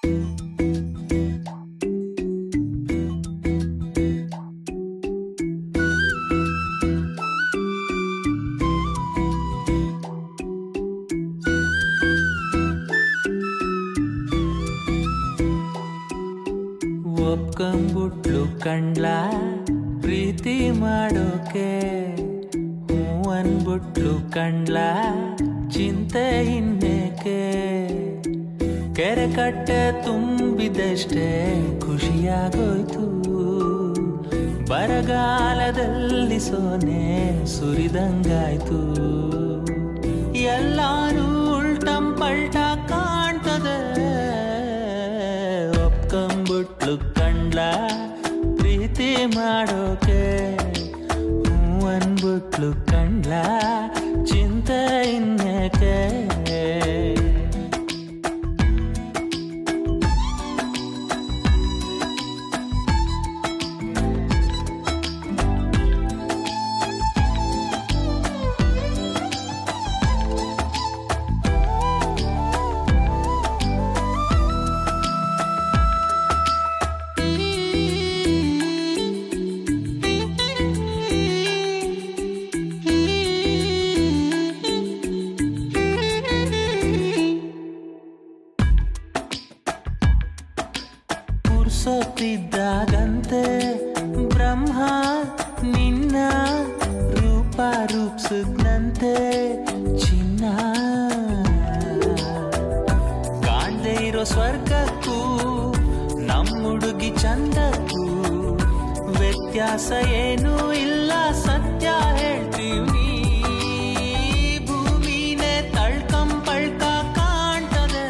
ಒಪ್ಕೊಂಬಿಟ್ಲು ಕಂಡ್ಲ ಪ್ರೀತಿ ಮಾಡೋಕೆ ಹ್ಞೂ ಅನ್ಬಿಟ್ಲು ಕಂಡ್ಲ ಚಿಂತೆ ಇನ್ನೇಕೆ ಕೆರೆ ಕಟ್ಟೆ ತುಂಬಿದಷ್ಟೇ ಖುಷಿಯಾಗೋಯ್ತು ಬರಗಾಲದಲ್ಲಿ ಸೋನೆ ಸುರಿದಂಗಾಯ್ತು ಎಲ್ಲಾನು ಉಲ್ಟಂ ಪಲ್ಟ ಕಾಣ್ತದೆ ಒಪ್ಕೊಂಬಿಟ್ಲು ಕಂಡ್ಲ ಪ್ರೀತಿ ಮಾಡೋಕೆ ಹ್ಞೂ ಅನ್ಬಿಟ್ಲು ಕಂಡ್ಲ ಚಿಂತೆ ಇನ್ನೇಕೆ ಪುರ್ಸೊತ್ತಿದ್ದಾಗಂತೆ ಬ್ರಹ್ಮ ನಿನ್ನ ರೂಪ ರೂಪಿಸಿದ್ನಂತೆ ಚಿನ್ನ ಕಾಣ್ದೇ ಇರೋ ಸ್ವರ್ಗಕ್ಕೂ ನಮ್ಮುಡುಗಿ ಚಂದಕ್ಕೂ ವ್ಯತ್ಯಾಸ ಏನೂ ಇಲ್ಲ ಸತ್ಯ ಹೇಳ್ತೀವಿ ಭೂಮಿನೇ ತಳ್ಕಂಪಳ್ಕ ಕಾಣ್ತದೆ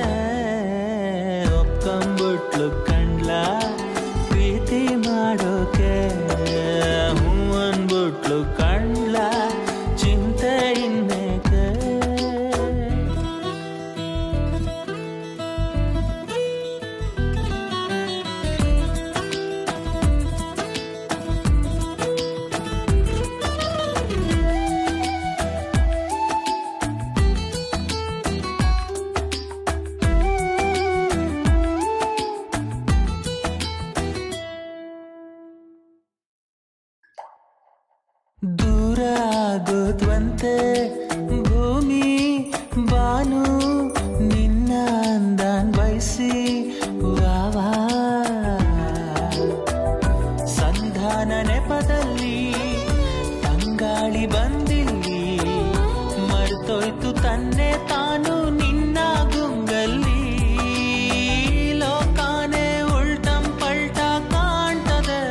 ಒಪ್ಕೊಂಬಿಟ್ಲು ಕಂಡ್ಲ ಪ್ರೀತಿ ಮಾಡೋಕೆ ಹ್ಞೂ ಅನ್ಬಿಟ್ಲು ಕಂಡ್ಲ ಚಿಂತೆ ಇನ್ನೇಕೆ ದೂರ ಆಗೋದ್ವಂತೆ ಭೂಮಿ ಬಾನು ನಿನ್ನ ಅಂದಾನ್ ಬಯಸಿ ವಾವಾ ಸಂಧಾನ ನೆಪದಲ್ಲಿ ತಂಗಾಳಿ ಬಂದಿಲ್ಲಿ ಮರ್ತೋಯ್ತು ತನ್ನೆ ತಾನು ನಿನ್ನ ಗುಂಗಲ್ಲಿ ಲೋಕಾನೆ ಉಲ್ಟಂ ಪಲ್ಟ ಕಾಣ್ತದೆ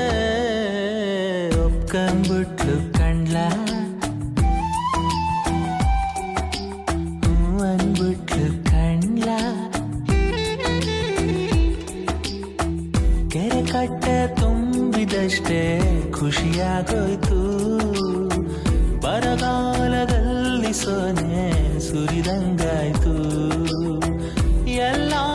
ಒಪ್ಕೊಂಬಿಟ್ಲು ಕಂಡ್ಲ ಹ್ಞೂ ಅನ್ಬಿಟ್ಲು ಕಂಡ್ಲ ಕೆರೆ ಕಟ್ಟೆ ತುಂಬಿದಷ್ಟೇ ಖುಷಿಯಾಗೋಯ್ತು ಬರಗಾಲದಲ್ಲಿ ಸೋನೆ ಸುರಿದಂಗಾಯ್ತು ಎಲ್ಲ